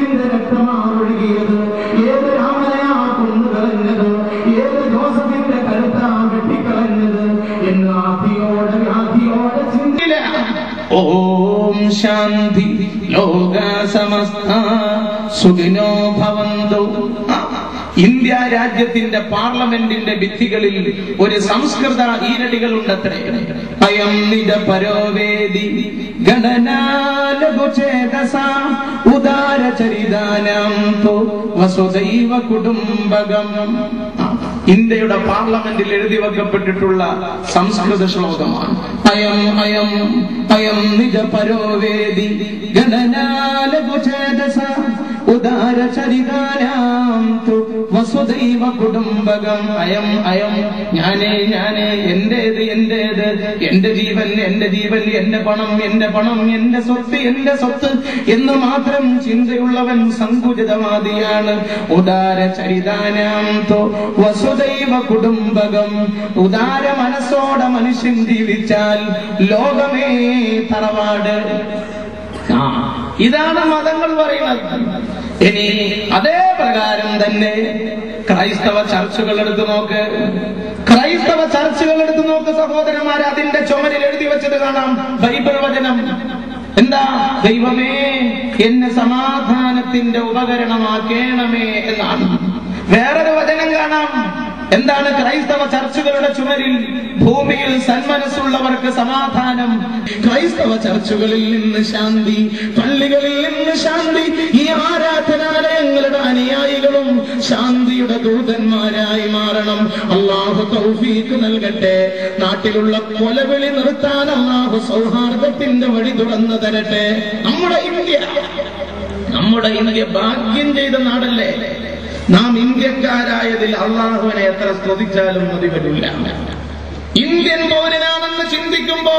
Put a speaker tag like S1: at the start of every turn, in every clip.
S1: ിന്റെ രക്തമാണൊഴുകിയത് ഏത് രാമനെയാ കൊന്നുകളഞ്ഞത് ഏത് ജോസഫിന്റെ കരുത്താ വെട്ടിക്കളഞ്ഞത് എന്ന് ആധിയോടെ വ്യാധിയോടെ ചിന്തില്ല
S2: ഓം ശാന്തി ലോക സമസ്ത സുഖിനോ ഭവന്തു ആ, ഇന്ത്യ രാജ്യത്തിന്റെ പാർലമെന്റിന്റെ ഭിത്തികളിൽ ഒരു സംസ്കൃത ഈരടികൾ ഉണ്ടത്രേ അയം നിജ പരോവേദി ഗണനാലഘുചേതസ ഉദാര ചരിതാനം തോ വസുദൈവ കുടുംബകം ആ, ഇന്ത്യയുടെ പാർലമെന്റിൽ എഴുതി വെക്കപ്പെട്ടിട്ടുള്ള സംസ്കൃത ശ്ലോകമാണ് അയം അയം അയം നിജ പരോവേദി ഗണനാലഘുചേതസ ഉദാര ചരിതാനാം തു വസുദൈവ കുടുംബകം അയം അയം ഞാനേ ഞാനേ എന്റേത് എന്റേത് എന്റെ ജീവൻ എന്റെ ജീവൻ എന്റെ പണം എന്റെ പണം എന്റെ സ്വത്ത് എന്റെ സ്വത്ത് എന്ന് മാത്രം ചിന്തയുള്ളവൻ സങ്കുചിതവാദിയാണ് ഉദാര ചരിതാനാം തോ വസുദൈവ കുടുംബകം ഉദാര മനസ്സോടെ മനുഷ്യൻ ജീവിച്ചാൽ ലോകമേ തറവാട് ആ, ഇതാണ് മതങ്ങൾ പറയുന്നത് ഇനി അതേ പ്രകാരം തന്നെ ക്രൈസ്തവ ചർച്ചുകൾ എടുത്തു നോക്ക് ക്രൈസ്തവ ചർച്ചുകൾ എടുത്തു നോക്ക് സഹോദരന്മാർ അതിന്റെ ചുമരിൽ എഴുതി വെച്ചത് കാണാം ബൈബിൾ വചനം എന്താ ദൈവമേ എന്നെ സമാധാനത്തിന്റെ ഉപകരണമാക്കേണമേ എന്നാണ് വേറൊരു വചനം കാണാം എന്താണ് ക്രൈസ്തവ ചർച്ചുകളുടെ ചുമരിൽ ഭൂമിയിൽ സന്മനസ്സുള്ളവർക്ക് സമാധാനം ക്രൈസ്തവ ചർച്ചുകളിൽ നിന്ന് ശാന്തി പള്ളികളിൽ നിന്ന് ശാന്തി ഈ ആരാധനാലയങ്ങളുടെ അനുയായികളും ശാന്തിയുടെ ദൂതന്മാരായി മാറണം അള്ളാഹു തൗഫീക്ക് നൽകട്ടെ നാട്ടിലുള്ള കൊലവിളി നിർത്താൻ അള്ളാഹു സൗഹാർദ്ദത്തിന്റെ വഴി തുറന്നു തരട്ടെ നമ്മുടെ ഇന്ത്യ നമ്മുടെ ഇന്ത്യ ഭാഗ്യം ചെയ്ത നാടല്ലേ നാം ഇന്ത്യക്കാരായതിൽ അള്ളാഹുവിനെ എത്ര സ്തുതിച്ചാലും മതി വരില്ല ഇന്ത്യൻ പൗരനാണെന്ന് ചിന്തിക്കുമ്പോ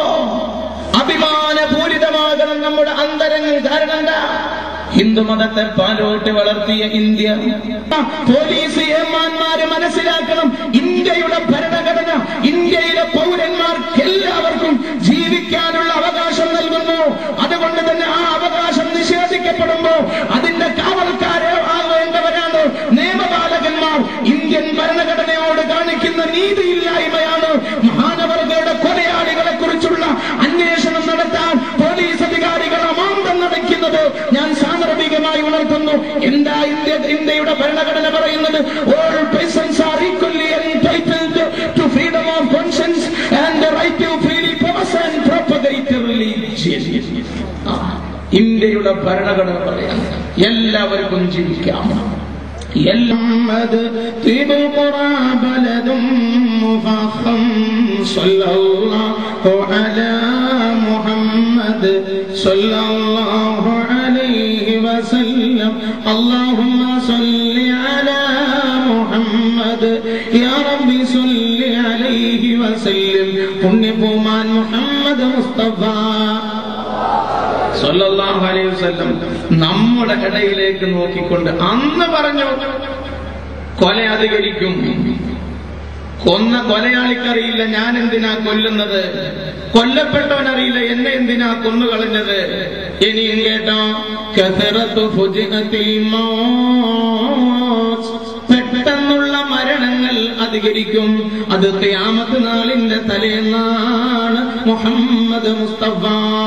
S2: അഭിമാനപൂരിതമാകണം നമ്മുടെ അന്തരങ്ങൾ കാരണം എന്താ ഹിന്ദുമതത്തെ പാലോട്ട് വളർത്തിയ ഇന്ത്യ പോലീസ് ഏമാന്മാര് മനസ്സിലാക്കണം ഇന്ത്യയുടെ ഭരണഘടന ഇന്ത്യയിലെ പൗരന്മാർക്ക് എല്ലാവർക്കും ജീവിക്കാനുള്ള അവകാശം നൽകുന്നു അതുകൊണ്ട് തന്നെ ആ അവകാശം നിഷേധിക്കപ്പെടുമ്പോ അതിന്റെ കാവൽക്കാരെ ആവേണ്ടവരാണ് നിയമപാലകന്മാർ ഇന്ത്യൻ ഭരണഘടനയോട് കാണിക്കുന്ന നീതിയില്ലായ്മയാണ് മഹാനവർഗയുടെ കൊലയാളികളെ കുറിച്ചുള്ള അന്വേഷണം നടത്താൻ പോലീസ് അധികാരികൾ അമാന്തം നടക്കുന്നത് ഞാൻ സാന്ദർഭികമായി ഉണർത്തുന്നു എന്താ ഇന്ത്യ ഇന്ത്യയുടെ ഭരണഘടന പറയുന്നത് all persons are equally entitled to freedom of conscience and the right to freely possess and propagate religion. ആ, ഇന്ത്യയുടെ ഭരണഘടന പറയാം എല്ലാവർക്കും ജീവിക്കാം എല്ലമ്മത് തിരുപുറാബലതും മുഫഖം സല്ലല്ലാഹു അലാ മുഹമ്മദ് സല്ലല്ലാഹു അലൈഹി വസല്ലം اللهم صل على محمد يا رب صل عليه وسلم പുണ്യപൂമാൻ മുഹമ്മദ് മുസ്തഫ സല്ലല്ലാഹു അലൈഹി വസല്ലം നമ്മുടെ ഇടയിലേക്ക് നോക്കിക്കൊണ്ട് അന്ന് പറഞ്ഞു കൊല അധികരിക്കും കൊന്ന കൊലയാളിക്കറിയില്ല ഞാൻ എന്തിനാ കൊല്ലുന്നത് കൊല്ലപ്പെട്ടവനറിയില്ല എന്നെ എന്തിനാ കൊന്നുകളഞ്ഞത് ഇനിയും കേട്ടോ കസറത്തു ഫുജിഅത്തിൽ മൗത്ത്. പെട്ടെന്നുള്ള മരണങ്ങൾ അധികരിക്കും അത് ഖിയാമത്ത് നാളിന്റെ തലേന്നാണ് മുഹമ്മദ് മുസ്തഫ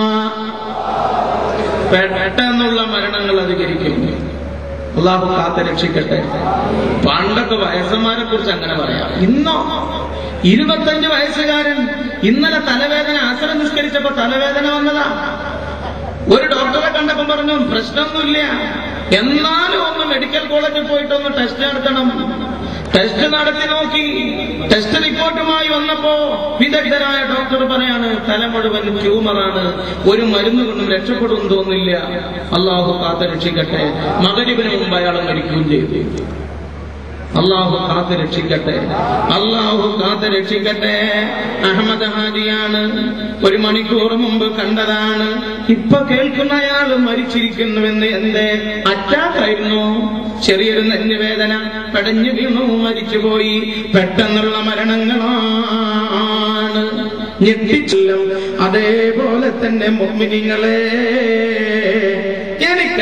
S2: പെട്ടെന്നുള്ള മരണങ്ങൾ അധികരിക്കും അള്ളാഹു കാത്ത് രക്ഷിക്കട്ടെ പണ്ടൊക്കെ വയസ്സന്മാരെ കുറിച്ച് അങ്ങനെ പറയാം ഇന്നോ ഇരുപത്തഞ്ച് വയസ്സുകാരൻ ഇന്നലെ തലവേദന അസറ നിസ്കരിച്ചപ്പോ തലവേദന വന്നതാ ഒരു ഡോക്ടറെ കണ്ടപ്പോ പറഞ്ഞു പ്രശ്നമൊന്നുമില്ല എന്നാലും ഒന്ന് മെഡിക്കൽ കോളേജിൽ പോയിട്ടൊന്ന് ടെസ്റ്റ് നടത്തണം ടെസ്റ്റ് നടത്തി നോക്കി ടെസ്റ്റ് റിപ്പോർട്ടുമായി വന്നപ്പോ വിദഗ്ധരായ ഡോക്ടർ പറയാണ് തല മുഴുവൻ ട്യൂമറാണ് ഒരു മരുന്ന് കൊണ്ടും രക്ഷപ്പെടും തോന്നില്ല അള്ളാഹു കാത്ത് രക്ഷിക്കട്ടെ മകരിവിന് മുമ്പ് അയാൾ മരിക്കുകയും ചെയ്തു അള്ളാഹു കാത്ത് രക്ഷിക്കട്ടെ അള്ളാഹു കാത്ത് രക്ഷിക്കട്ടെ അഹമ്മദ് ഹാജിയാണ് ഒരു മണിക്കൂർ മുമ്പ് കണ്ടതാണ് ഇപ്പൊ കേൾക്കുന്ന അയാൾ മരിച്ചിരിക്കുന്നുവെന്ന് എന്തേ അറ്റാക്കായിരുന്നു ചെറിയൊരു നെഞ്ഞുവേദന പടഞ്ഞു വീണു മരിച്ചുപോയി പെട്ടെന്നുള്ള മരണങ്ങളാണ് ഞെട്ടിച്ചില്ല അതേപോലെ തന്നെ മുഗ്മിനിങ്ങളെ എനിക്കേട്ടോ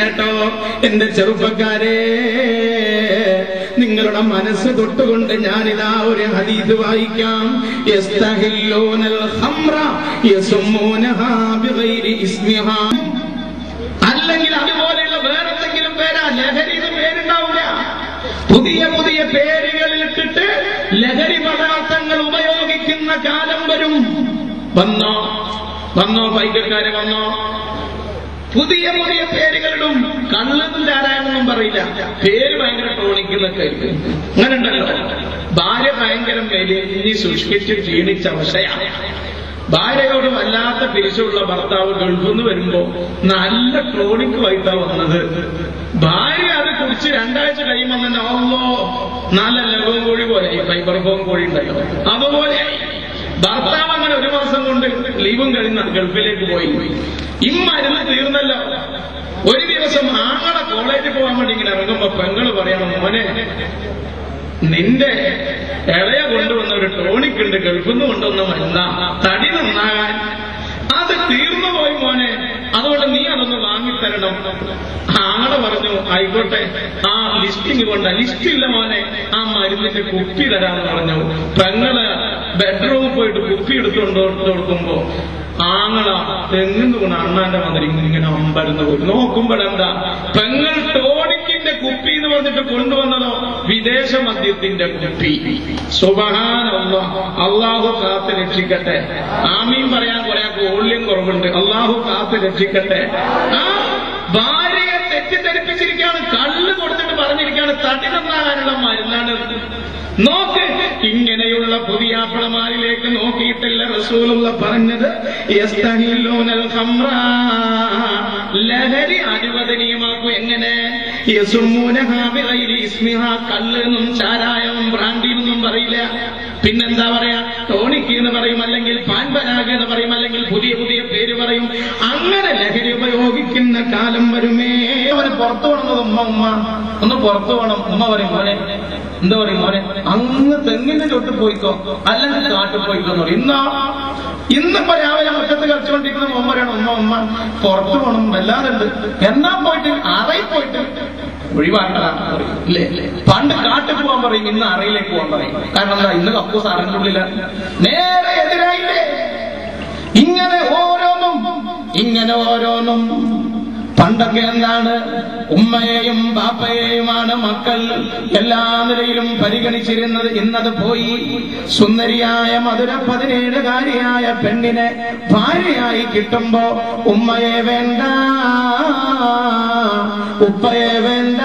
S2: എന്റെ ചെറുപ്പക്കാരെ നിങ്ങളുടെ മനസ്സ് തൊട്ടുകൊണ്ട് ഞാനിതാ ഒരു ഹദീദ് വായിക്കാം യസ്തഹില്ലൂനൽ ഖംറ യസുമ്മൂനഹാ ബിഗൈരി ഇസ്മിഹാ അല്ലെങ്കിൽ അതുപോലെയുള്ള വേറെന്തെങ്കിലും പേരാ ലഹരിയുടെ പേരുണ്ടാവില്ല പുതിയ പുതിയ പേരുകളിൽ ഇട്ടിട്ട് ലഹരി പദാർത്ഥങ്ങൾ ഉപയോഗിക്കുന്ന കാലം വരും വന്നോ വന്നോ പൈകക്കാരെ വന്നോ പുതിയ പുതിയ പേരുകളിടും കള്ളത്തിന്റെ ആരായെന്നൊന്നും പറയില്ല പേര് ഭയങ്കര ടോണിക്കുന്നൊക്കെ ആയിരിക്കും അങ്ങനെ ഉണ്ടല്ലോ ഭാര്യ ഭയങ്കര മെലിഞ്ഞി സൂക്ഷിച്ച് ക്ഷീണിച്ച അവശയാണ് ഭാര്യയോട് വല്ലാത്ത പിരിച്ചുള്ള ഭർത്താവ് ഗൾഫിൽ നിന്ന് വരുമ്പോ നല്ല ടോണിക്കുമായിട്ടാ വന്നത് ഭാര്യ അത് കുടിച്ച് രണ്ടാഴ്ച കഴിയുമ്പോൾ തന്നെ ഓല്ലോ നല്ല ലഘുവും കോഴി പോലെ ഫൈബർ ഫോം കോഴി ഉണ്ടല്ലോ അതുപോലെയായി ഭർത്താവ് അങ്ങനെ ഒരു മാസം കൊണ്ട് ലീവും കഴിഞ്ഞ ഗൾഫിലേക്ക് പോയി ഇമ്മരുന്ന് തീർന്നല്ലോ ഒരു ദിവസം ആങ്ങളെ കോളേജിൽ പോകാൻ വേണ്ടി ഇങ്ങനെ ഇറങ്ങുമ്പോ പെങ്ങള് പറയണം മോനെ നിന്റെ ഇളയ കൊണ്ടുവന്ന ഒരു ടോണിക് ഉണ്ട് ഗൾഫിൽ നിന്ന് കൊണ്ടുവന്ന മരുന്ന തടി നന്നാകാൻ അത് തീർന്നു പോയി മോനെ അതുകൊണ്ട് നീ അതൊന്ന് വാങ്ങിത്തരണം ആങ്ങളെ പറഞ്ഞു ആയിക്കോട്ടെ ആ ലിസ്റ്റിങ് കൊണ്ട ലിസ്റ്റ് ഇല്ല മോനെ ആ മരുന്നിന്റെ കുപ്പി തരാന്ന് പറഞ്ഞു പെങ്ങള് ബെഡ്റൂമിൽ പോയിട്ട് കുപ്പി എടുത്തുകൊണ്ട് കൊടുക്കുമ്പോ ആങ്ങള തെങ്ങുന്നു കൊണ്ട് അണ്ണാന്റെ മതിരി ഇങ്ങനെ അമ്പരന്ന് പോയി നോക്കുമ്പോഴെന്താ പെങ്ങൾ ടോണിക്കിന്റെ കുപ്പി എന്ന് പറഞ്ഞിട്ട് കൊണ്ടുവന്നതോ വിദേശ മദ്യത്തിന്റെ കുപ്പി സുബഹാന അള്ളാഹു കാത്ത് രക്ഷിക്കട്ടെ ആമീൻ പറയാൻ കുറെ ഓള്യം കുറവുണ്ട് അള്ളാഹു കാത്ത് രക്ഷിക്കട്ടെ ആ ഭാര്യയെ തെറ്റിദ്ധരിപ്പിച്ചിരിക്കുകയാണ് കള്ള് കൊടുത്തിട്ട് പറഞ്ഞിരിക്കുകയാണ് തടി നന്നാകാനുള്ള മരുന്നാണ് നോക്ക് ഇങ്ങനെയുള്ള പുതിയാപ്പിളമാരിലേക്ക് നോക്കിയിട്ടില്ല റസൂലുള്ള പറഞ്ഞത് യസ്തഹില്ലൂനൽ ഖംറ. ലഹരി അനുവദനീയമാക്കും എങ്ങനെ യസുമ്മൂനഹാ ബിഗൈരി ഇസ്മിഹാ കല്ലെന്നും ചാരായവും ബ്രാൻഡിന്നും പറയില്ല പിന്നെന്താ പറയാ ടോണിക്ക് എന്ന് പറയും അല്ലെങ്കിൽ പാൻപരാഗ് എന്ന് പറയും അല്ലെങ്കിൽ പുതിയ പുതിയ പേര് പറയും അങ്ങനെ ലഹരി ഉപയോഗിക്കുന്ന കാലം വരുമേ അവന് പുറത്തു പോകണമെന്നത് ഉമ്മ ഉമ്മ ഒന്ന് പുറത്തു പോകണം ഉമ്മ പറയും മോനെ എന്താ പറയും മോനെ അങ്ങ് തെങ്ങിന്റെ ചൊട്ട് പോയിക്കോ അല്ലെങ്കിൽ കാട്ടിൽ പോയിക്കോ എന്ന് പറയും ഇന്നാ ഇന്നിപ്പോ രാവിലെ മുറ്റത്ത് കളിച്ചുകൊണ്ടിരിക്കുന്ന ഉമ്മ പറയണം ഉമ്മ ഉമ്മ പുറത്തു പോകണം വല്ലാറുണ്ട് എന്നാ പോയിട്ട് അറയിൽ പോയിട്ട് ഒഴിവാക്കണം ഇല്ലേ പണ്ട് കാട്ടിൽ പോകാൻ പറയും ഇന്ന് അറയിലേക്ക് പോകാൻ പറയും കാരണം എന്താ ഇന്ന് കപ്പൂസ് അറിന്റെ ഉള്ളില നേരെ എതിരായില്ലേ ഇങ്ങനെ ഓരോന്നും ഇങ്ങനെ ഓരോന്നും പണ്ടൊക്കെ എന്താണ് ഉമ്മയെയും ബാപ്പയെയുമാണ് മക്കൾ എല്ലാ നിലയിലും പരിഗണിച്ചിരുന്നത് ഇന്നത് പോയി സുന്ദരിയായ മധുര പതിനേഴുകാരിയായ പെണ്ണിനെ ഭാര്യയായി കിട്ടുമ്പോ ഉമ്മയെ വേണ്ട ഉപ്പയെ വേണ്ട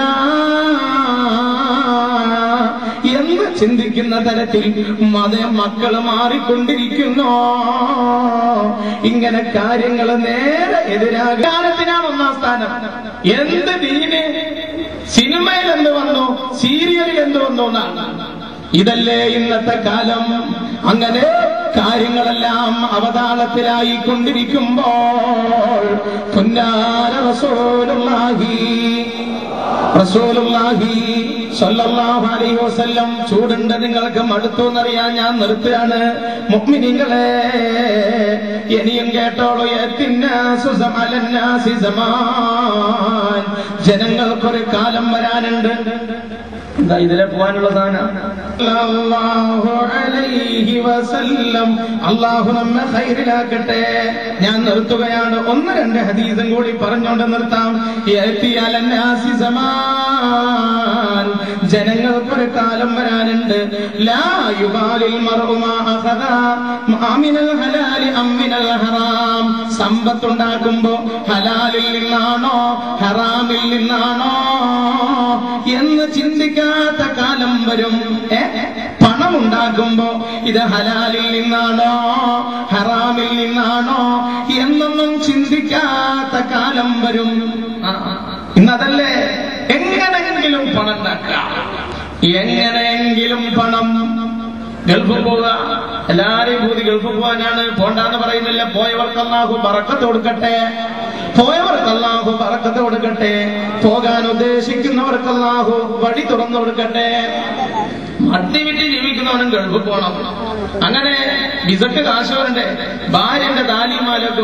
S2: എന്ന് ചിന്തിക്കുന്ന തരത്തിൽ മത മക്കൾ മാറിക്കൊണ്ടിരിക്കുന്നു ഇങ്ങനെ കാര്യങ്ങൾ നേരെ എതിരാകാരത്തിനാണ് ഒന്നാം സ്ഥാനം എന്ത് ദീന് സിനിമയിൽ എന്ത് വന്നു സീരിയലിൽ എന്ത് വന്നു എന്നാണ് ഇതല്ലേ ഇന്നത്തെ കാലം അങ്ങനെ കാര്യങ്ങളെല്ലാം അവതാളത്തിലായി കൊണ്ടിരിക്കുമ്പോൾ പുന്നാര റസൂലുള്ളാഹി റസൂലുള്ളാഹി സ്വല്ലല്ലാഹു അലൈഹി വസല്ലം ചൂടുണ്ട് നിങ്ങൾക്ക് മടുത്തു എന്നറിയാൻ ഞാൻ നിർത്തുകയാണ് മുഅ്മിനീങ്ങളെ ഇനിയും കേട്ടോളൂ യത്തിന്നാസു സമലന്നാസി സമാൻ ജനങ്ങൾക്കൊരു കാലം വരാനുണ്ട് എന്താ ഇതിലെ പോകാനുള്ള സാധനം അല്ലാഹു അലൈഹി വസല്ലം അള്ളാഹു നമ്മെ ഹൈറിലാക്കട്ടെ ഞാൻ നിർത്തുകയാണ് ഒന്ന് രണ്ട് ഹദീസും കൂടി പറഞ്ഞുകൊണ്ട് നിർത്താം യഅതി അലന്നാസി സമാൻ ജനങ്ങൾക്കൊരു കാലം വരാനുണ്ട് ലാ യുബാലിൽ മർഉ മാ അഖദ അമിനൽ ഹലാലി അമ്മിനൽ ഹറാം സമ്പത്തുണ്ടാക്കുമ്പോ ഹലാലിൽ നിന്നാണോ ഹറാമിൽ നിന്നാണോ എന്ന് ചിന്തിക്കാത്ത കാലം വരും ഏ പണം ഉണ്ടാക്കുമ്പോ ഇത് ഹലാലിൽ നിന്നാണോ ഹറാമിൽ നിന്നാണോ എന്നൊന്നും ചിന്തിക്കാത്ത കാലം വരും ആ, ഇന്നതല്ലേ എങ്ങനെയെങ്കിലും പണം ഉണ്ടാക്കാം എങ്ങനെയെങ്കിലും പണം ഗൾഫ് പോവുക എല്ലാരെയും ഭൂതി ഗൾഫ് പോകാനാണ് പോണ്ടാന്ന് പറയുന്നില്ല പോയവർക്ക് അല്ലാഹു പറക്കത്ത് കൊടുക്കട്ടെ പോയവർക്ക് അല്ലാഹു പറക്കത്ത് കൊടുക്കട്ടെ പോകാൻ ഉദ്ദേശിക്കുന്നവർക്ക് അല്ലാഹു വഴി തുറന്നു കൊടുക്കട്ടെ മട്ടി വിറ്റ് ജീവിക്കുന്നവനും ഗൾഫ് പോകണം അങ്ങനെ വിസക്ക് കാശ് വരണ്ടേ ഭാര്യന്റെ താലിമാലൊക്കെ